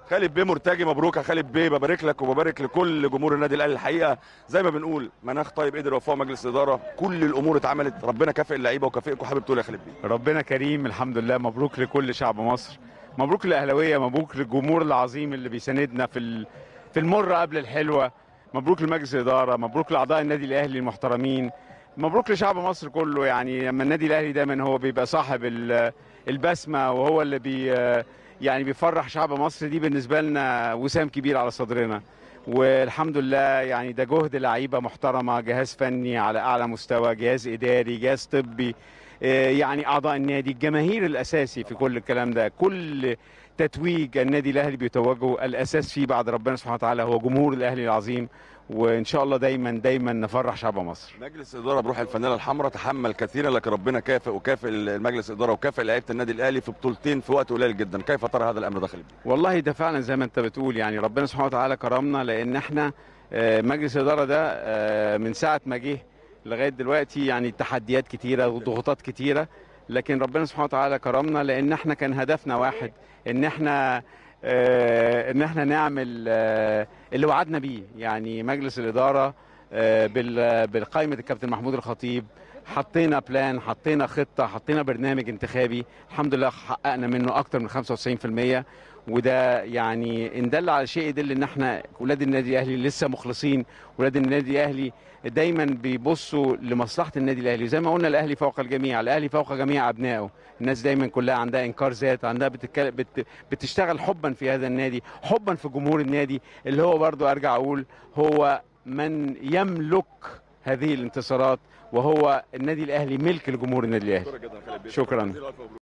خالد بيه مرتجي مبروك يا خالد بيه ببارك لك وببارك لكل جمهور النادي الاهلي الحقيقه زي ما بنقول مناخ طيب قدر يوفقه مجلس الاداره كل الامور اتعملت ربنا كافئ اللعيبه وكافئكم حابب تقول يا خالد بيه ربنا كريم الحمد لله مبروك لكل شعب مصر مبروك للاهلاويه مبروك للجمهور العظيم اللي بيساندنا في ال- في المره قبل الحلوه مبروك لمجلس الاداره مبروك لاعضاء النادي الاهلي المحترمين مبروك لشعب مصر كله يعني لما النادي الاهلي دايما هو بيبقى صاحب ال- البسمه وهو اللي بي يعني بيفرح شعب مصر دي بالنسبه لنا وسام كبير على صدرنا والحمد لله يعني ده جهد لعيبه محترمه جهاز فني على اعلى مستوى جهاز اداري جهاز طبي آه، يعني اعضاء النادي الجماهير الاساسي في كل الكلام ده كل تتويج النادي الاهلي بيتوجه الاساس فيه بعد ربنا سبحانه وتعالى هو جمهور الاهلي العظيم وان شاء الله دايما دايما نفرح شعب مصر مجلس الاداره بروح الفانيله الحمراء تحمل كثيرا لكن ربنا كافئ وكافئ المجلس الاداره وكافئ لعيبه النادي الاهلي في بطولتين في وقت قليل جدا كيف ترى هذا الامر ده خالد بيه والله ده فعلا زي ما انت بتقول يعني ربنا سبحانه وتعالى كرمنا لان احنا آه، مجلس الاداره ده آه، من ساعه ما جه لغايه دلوقتي يعني تحديات كتيره وضغوطات كتيره لكن ربنا سبحانه وتعالى كرمنا لان احنا كان هدفنا واحد ان احنا آه، ان احنا نعمل آه، اللي وعدنا بيه يعني مجلس الاداره آه، بال- بالقائمه الكابتن محمود الخطيب حطينا بلان حطينا خطه حطينا برنامج انتخابي الحمد لله حققنا منه اكتر من 95% وده يعني ان دل على شيء يدل ان احنا ولاد النادي الاهلي لسه مخلصين ولاد النادي الاهلي دايما بيبصوا لمصلحه النادي الاهلي زي ما قلنا الاهلي فوق الجميع الاهلي فوق جميع ابنائه الناس دايما كلها عندها انكار ذات عندها بتتكلم بت بتشتغل حبا في هذا النادي حبا في جمهور النادي اللي هو برضو ارجع اقول هو من يملك هذه الانتصارات وهو النادي الاهلي ملك لجمهور النادي الاهلي جدا خالد بيه شكراً. جزيل ألف مبروك.